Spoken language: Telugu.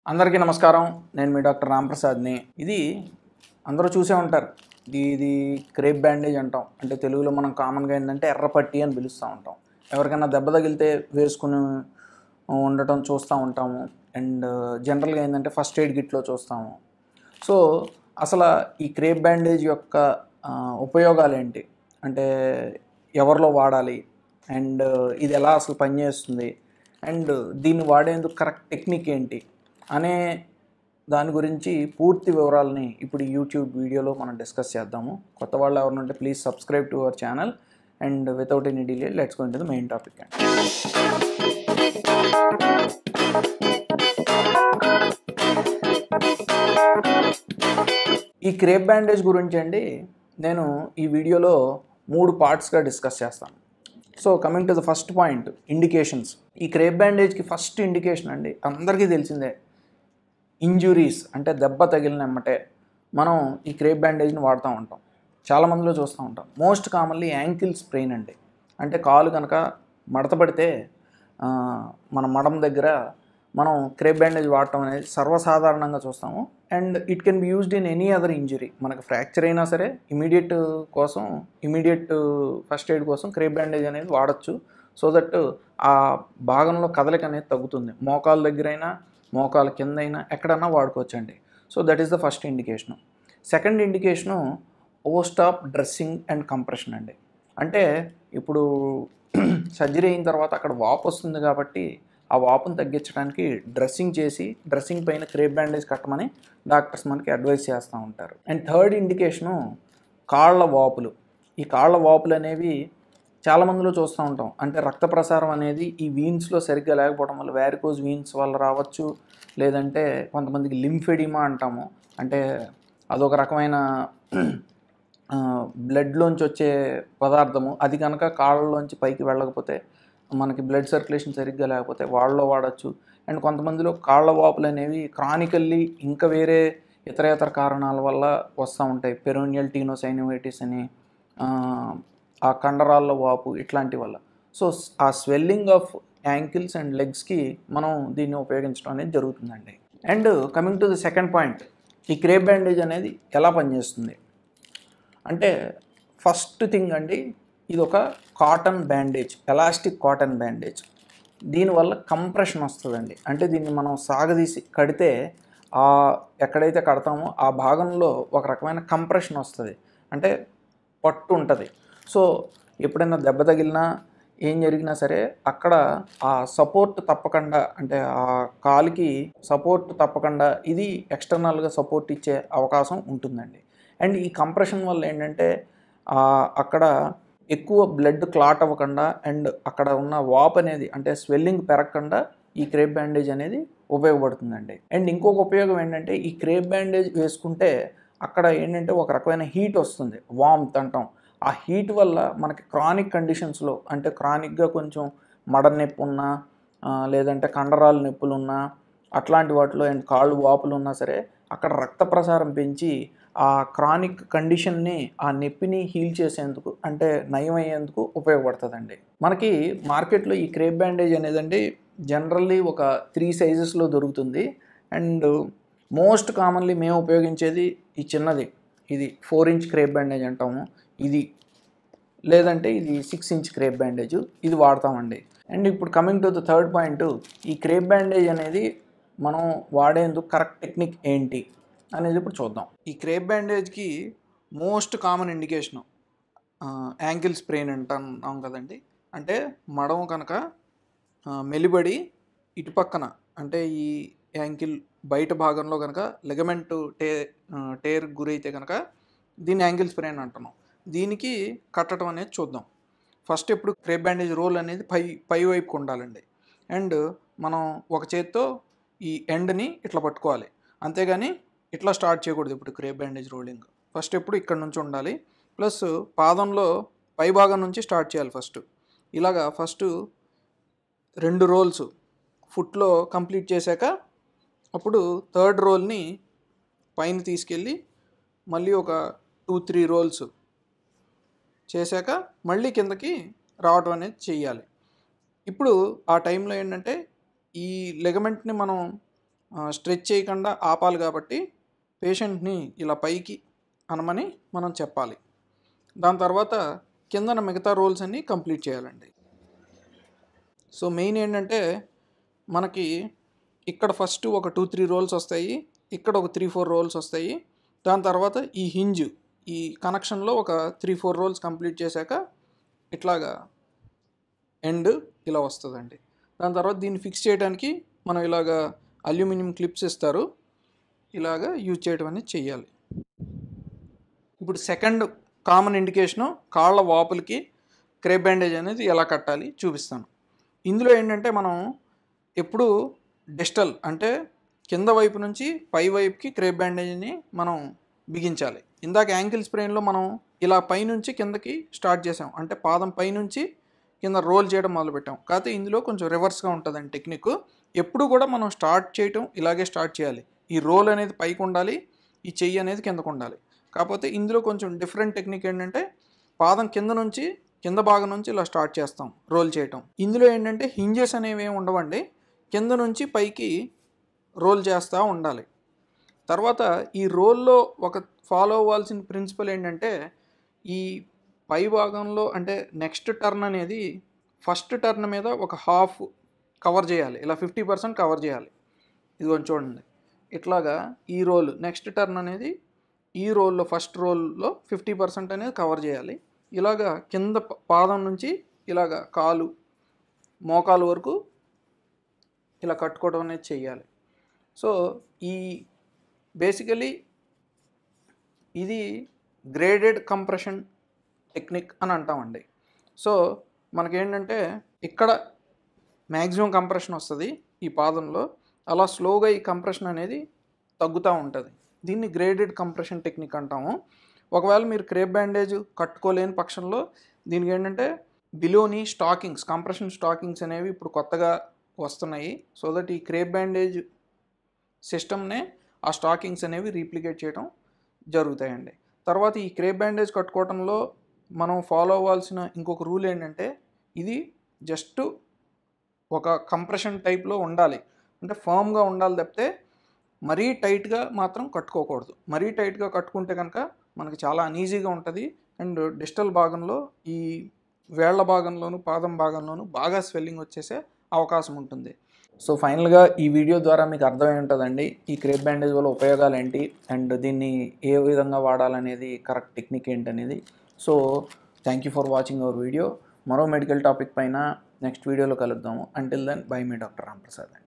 అందరికీ నమస్కారం నేను మీ డాక్టర్ రాంప్రసాద్ని ఇది అందరూ చూసే ఉంటారు ఇది ఇది క్రేప్ బ్యాండేజ్ అంటాం అంటే తెలుగులో మనం కామన్గా ఏంటంటే ఎర్రపట్టి అని పిలుస్తూ ఉంటాం ఎవరికైనా దెబ్బ తగిలితే వేసుకుని ఉండటం చూస్తూ ఉంటాము అండ్ జనరల్గా ఏంటంటే ఫస్ట్ ఎయిడ్ కిట్లో చూస్తాము సో అసలు ఈ క్రేప్ బ్యాండేజ్ యొక్క ఆ, ఉపయోగాలు ఏంటి అంటే ఎవరిలో వాడాలి అండ్ ఇది ఎలా అసలు పనిచేస్తుంది అండ్ దీన్ని వాడేందుకు కరెక్ట్ టెక్నిక్ ఏంటి అనే దాని గురించి పూర్తి వివరాలని ఇప్పుడు ఈ యూట్యూబ్ వీడియోలో మనం డిస్కస్ చేద్దాము కొత్త వాళ్ళు ఎవరైనా ఉంటే please subscribe to our channel and without any delay let's go into the main topic అండి ఈ క్రేప్ బ్యాండేజ్ గురించి అండి నేను ఈ వీడియోలో మూడు పార్ట్స్గా డిస్కస్ చేస్తాను so coming to the first point indications ఈ క్రేప్ బ్యాండేజ్కి ఫస్ట్ ఇండికేషన్ అండి అందరికీ తెలిసిందే ఇంజురీస్ అంటే దెబ్బ తగిలిన ఎమ్మటే మనం ఈ క్రేప్ బ్యాండేజ్ని వాడుతూ ఉంటాం చాలా మందిలో చూస్తూ ఉంటాం మోస్ట్ కామన్లీ యాంకిల్ స్ప్రెయిన్ అండి అంటే కాలు కనుక మడత పడితే ఆ, మన మడం దగ్గర మనం క్రేప్ బ్యాండేజ్ వాడటం అనేది సర్వసాధారణంగా చూస్తాము and it can be used in any other injury మనకు ఫ్రాక్చర్ అయినా సరే ఇమీడియట్ కోసం ఇమీడియట్ ఫస్ట్ ఎయిడ్ కోసం క్రేప్ బ్యాండేజ్ అనేది వాడచ్చు సో దట్ ఆ భాగంలో కదలిక అనేది తగ్గుతుంది మోకాల దగ్గరైనా మోకాల కింద అయినా ఎక్కడన్నా వాడుకోవచ్చండి so that is the first indication second indication post of dressing and compression అండి అంటే ఇప్పుడు సర్జరీ అయిన తర్వాత అక్కడ వాపు వస్తుంది కాబట్టి ఆ వాపును తగ్గించడానికి డ్రెస్సింగ్ చేసి డ్రెస్సింగ్ పైన క్రేప్ బ్యాండేజ్ కట్టమని డాక్టర్స్ మనకి అడ్వైస్ చేస్తూ ఉంటారు అండ్ థర్డ్ ఇండికేషను కాళ్ళ వాపులు ఈ కాళ్ళ వాపులు అనేవి చాలా మందిలో చూస్తూ ఉంటాం అంటే రక్త ప్రసారం అనేది ఈ వీన్స్లో సరిగ్గా లేకపోవడం వల్ల వ్యారికోజ్ వీన్స్ వల్ల రావచ్చు లేదంటే కొంతమందికి లింఫెడిమా అంటాము అంటే అదొక రకమైన ఆ, బ్లడ్లోంచి వచ్చే పదార్థము అది కనుక కాళ్ళలోంచి పైకి వెళ్ళకపోతే మనకి బ్లడ్ సర్క్యులేషన్ సరిగ్గా లేకపోతే వాళ్ళలో వాడచ్చు అండ్ కొంతమందిలో కాళ్ళ వాపులు అనేవి క్రానికల్లీ ఇంకా వేరే ఇతర ఇతర కారణాల వల్ల వస్తూ ఉంటాయి పెరోనియల్ టీనోసైనోవైటిస్ అని ఆ, ఆ కండరాల్లో వాపు ఇట్లాంటి వల్ల సో ఆ స్వెల్లింగ్ ఆఫ్ యాంకిల్స్ అండ్ లెగ్స్కి మనం దీన్ని ఉపయోగించడం అనేది జరుగుతుందండి and coming to the second point ఈ క్రేప్ బ్యాండేజ్ అనేది ఎలా పనిచేస్తుంది అంటే ఫస్ట్ థింగ్ అండి ఇది ఒక cotton bandage elastic cotton bandage దీనివల్ల కంప్రెషన్ వస్తుందండి అంటే దీన్ని మనం సాగదీసి కడితే ఆ ఎక్కడైతే కడతామో ఆ భాగంలో ఒక రకమైన కంప్రెషన్ వస్తుంది అంటే పట్టు ఉంటుంది సో ఎప్పుడైనా దెబ్బ తగిలినా ఏం జరిగినా సరే అక్కడ ఆ సపోర్ట్ తప్పకుండా అంటే ఆ కాలుకి సపోర్ట్ తప్పకుండా ఇది ఎక్స్టర్నల్గా సపోర్ట్ ఇచ్చే అవకాశం ఉంటుందండి అండ్ ఈ కంప్రెషన్ వల్ల ఏంటంటే ఆ, అక్కడ ఎక్కువ బ్లడ్ క్లాట్ అవ్వకుండా అండ్ అక్కడ ఉన్న వాప్ అనేది అంటే స్వెల్లింగ్ పెరగకుండా ఈ క్రేప్ బ్యాండేజ్ అనేది ఉపయోగపడుతుందండి అండ్ ఇంకొక ఉపయోగం ఏంటంటే ఈ క్రేప్ బ్యాండేజ్ వేసుకుంటే అక్కడ ఏంటంటే ఒక రకమైన హీట్ వస్తుంది వామ్త్ అంటాం ఆ హీట్ వల్ల మనకి క్రానిక్ కండిషన్స్లో అంటే క్రానిక్గా కొంచెం మడ నొప్పి ఉన్నా ఆ, లేదంటే కండరాల నొప్పులు ఉన్నా అట్లాంటి వాటిలో అండ్ కాళ్ళు వాపులు ఉన్నా సరే అక్కడ రక్త ప్రసారం పెంచి ఆ క్రానిక్ కండిషన్ని ఆ నొప్పిని హీల్ చేసేందుకు అంటే నయం అయ్యేందుకు ఉపయోగపడుతుందండి మనకి మార్కెట్లో ఈ క్రేప్ బ్యాండేజ్ అనేదండి జనరల్లీ ఒక త్రీ సైజెస్లో దొరుకుతుంది అండ్ మోస్ట్ కామన్లీ మేము ఉపయోగించేది ఈ చిన్నది ఇది ఫోర్ ఇంచ్ క్రేప్ బ్యాండేజ్ అంటాము ఇది లేదంటే ఇది సిక్స్ ఇంచ్ క్రేప్ బ్యాండేజ్ ఇది వాడతామండి అండ్ ఇప్పుడు coming to the third point ఈ క్రేప్ బ్యాండేజ్ అనేది మనం వాడేందుకు కరెక్ట్ టెక్నిక్ ఏంటి అనేది ఇప్పుడు చూద్దాం ఈ క్రేప్ బ్యాండేజ్కి most common indication ankle sprain అంటున్నాం కదండి అంటే మడమ కనుక ఆ, మెలిబడి ఇటు పక్కన అంటే ఈ యాంకిల్ బయట భాగంలో కనుక లెగమెంట్ టే ఆ, టేర్ గురైతే కనుక దీన్ని యాంకిల్ స్ప్రెయిన్ అంటున్నాం దీనికి కట్టడం అనేది చూద్దాం ఫస్ట్ ఎప్పుడు క్రేప్ బ్యాండేజ్ రోల్ అనేది పై పై వైపుకు ఉండాలండి అండ్ మనం ఒక చేత్తో ఈ ఎండ్ని ఇట్లా పట్టుకోవాలి అంతేగాని ఇట్లా స్టార్ట్ చేయకూడదు ఇప్పుడు క్రేప్ బ్యాండేజ్ రోలింగ్ ఫస్ట్ ఎప్పుడు ఇక్కడ నుంచి ఉండాలి ప్లస్ పాదంలో పై భాగం నుంచి స్టార్ట్ చేయాలి ఫస్ట్ ఇలాగా ఫస్ట్ రెండు రోల్స్ ఫుట్లో కంప్లీట్ చేశాక అప్పుడు థర్డ్ రోల్ని పైన తీసుకెళ్ళి మళ్ళీ ఒక టూ త్రీ రోల్స్ చేశాక మళ్ళీ కిందకి రావటం అనేది చెయ్యాలి ఇప్పుడు ఆ టైంలో ఏంటంటే ఈ లెగమెంట్ని మనం స్ట్రెచ్ చేయకుండా ఆపాలి కాబట్టి పేషెంట్ని ఇలా పైకి అనమని మనం చెప్పాలి దాని తర్వాత కిందన మిగతా రోల్స్ అన్నీ కంప్లీట్ చేయాలండి సో మెయిన్ ఏంటంటే మనకి ఇక్కడ ఫస్ట్ ఒక టూ త్రీ రోల్స్ వస్తాయి ఇక్కడ ఒక త్రీ ఫోర్ రోల్స్ వస్తాయి దాని తర్వాత ఈ హింజ్ ఈ కనెక్షన్లో ఒక త్రీ ఫోర్ రోల్స్ కంప్లీట్ చేశాక ఇట్లాగా ఎండ్ ఇలా వస్తుందండి దాని తర్వాత దీన్ని ఫిక్స్ చేయడానికి మనం ఇలాగా అల్యూమినియం క్లిప్స్ ఇస్తారు ఇలాగా యూజ్ చేయడం అనేది చెయ్యాలి ఇప్పుడు సెకండ్ కామన్ ఇండికేషను కాళ్ళ వాపులకి క్రేప్ బ్యాండేజ్ అనేది ఎలా కట్టాలి చూపిస్తాను ఇందులో ఏంటంటే మనం ఎప్పుడు డిస్టల్ అంటే కింద వైపు నుంచి పై వైపుకి క్రేప్ బ్యాండేజ్ని మనం బిగించాలి ఇందాక యాంకిల్ స్ప్రెయిన్లో మనం ఇలా పైనుంచి కిందకి స్టార్ట్ చేసాం అంటే పాదం పైనుంచి కింద రోల్ చేయడం మొదలుపెట్టాం కాకపోతే ఇందులో కొంచెం రివర్స్గా ఉంటుందండి టెక్నిక్ ఎప్పుడు కూడా మనం స్టార్ట్ చేయటం ఇలాగే స్టార్ట్ చేయాలి ఈ రోల్ అనేది పైకి ఉండాలి ఈ చెయ్యి అనేది కిందకు ఉండాలి కాకపోతే ఇందులో కొంచెం డిఫరెంట్ టెక్నిక్ ఏంటంటే పాదం కింద నుంచి కింద భాగం నుంచి ఇలా స్టార్ట్ చేస్తాం రోల్ చేయటం ఇందులో ఏంటంటే హింజెస్ అనేవి ఏమి ఉండవండి కింద నుంచి పైకి రోల్ చేస్తూ ఉండాలి తర్వాత ఈ రోల్లో ఒక ఫాలో అవ్వాల్సిన ప్రిన్సిపల్ ఏంటంటే ఈ పై భాగంలో అంటే నెక్స్ట్ టర్న్ అనేది ఫస్ట్ టర్న్ మీద ఒక హాఫ్ కవర్ చేయాలి ఇలా ఫిఫ్టీ పర్సెంట్ కవర్ చేయాలి ఇది కొంచెం చూడండి ఇట్లాగా ఈ రోల్ నెక్స్ట్ టర్న్ అనేది ఈ రోల్లో ఫస్ట్ రోల్లో ఫిఫ్టీ పర్సెంట్ అనేది కవర్ చేయాలి ఇలాగా కింద ప- పాదం నుంచి ఇలాగా కాలు మోకాలు వరకు ఇలా కట్టుకోవడం అనేది చెయ్యాలి సో ఈ బేసికలీ ఇది గ్రేడెడ్ కంప్రెషన్ టెక్నిక్ అని అంటామండి సో మనకేంటంటే ఇక్కడ మ్యాక్సిమం కంప్రెషన్ వస్తుంది ఈ పాదంలో అలా స్లోగా ఈ కంప్రెషన్ అనేది తగ్గుతూ ఉంటుంది దీన్ని గ్రేడెడ్ కంప్రెషన్ టెక్నిక్ అంటాము ఒకవేళ మీరు క్రేప్ బ్యాండేజ్ కట్టుకోలేని పక్షంలో దీనికి ఏంటంటే బిలోని స్టాకింగ్స్ కంప్రెషన్ స్టాకింగ్స్ అనేవి ఇప్పుడు కొత్తగా వస్తున్నాయి సో దట్ ఈ క్రేప్ బ్యాండేజ్ సిస్టమ్నే ఆ స్టాకింగ్స్ అనేవి రీప్లికేట్ చేయడం జరుగుతాయండి తర్వాత ఈ క్రేప్ బ్యాండేజ్ కట్టుకోవడంలో మనం ఫాలో అవ్వాల్సిన ఇంకొక రూల్ ఏంటంటే ఇది జస్ట్ ఒక కంప్రెషన్ టైప్లో ఉండాలి అంటే ఫర్మ్గా ఉండాలి తప్పితే మరీ టైట్గా మాత్రం కట్టుకోకూడదు మరీ టైట్గా కట్టుకుంటే కనుక మనకి చాలా అనీజీగా ఉంటుంది అండ్ డిజిటల్ భాగంలో ఈ వేళ్ల భాగంలోను పాదం భాగంలోను బాగా స్వెల్లింగ్ వచ్చేసే అవకాశం ఉంటుంది సో ఫైనల్గా ఈ వీడియో ద్వారా మీకు అర్థమై ఉంటుందండి ఈ క్రేప్ బ్యాండేజ్ వల్ల ఉపయోగాలు ఏంటి అండ్ దీన్ని ఏ విధంగా వాడాలనేది కరెక్ట్ టెక్నిక్ ఏంటనేది so thank you for watching our video మరో మెడికల్ టాపిక్ పైన నెక్స్ట్ వీడియోలో కలుద్దాము అంటిల్ దెన్ బై మీ డాక్టర్ రాంప్రసాద్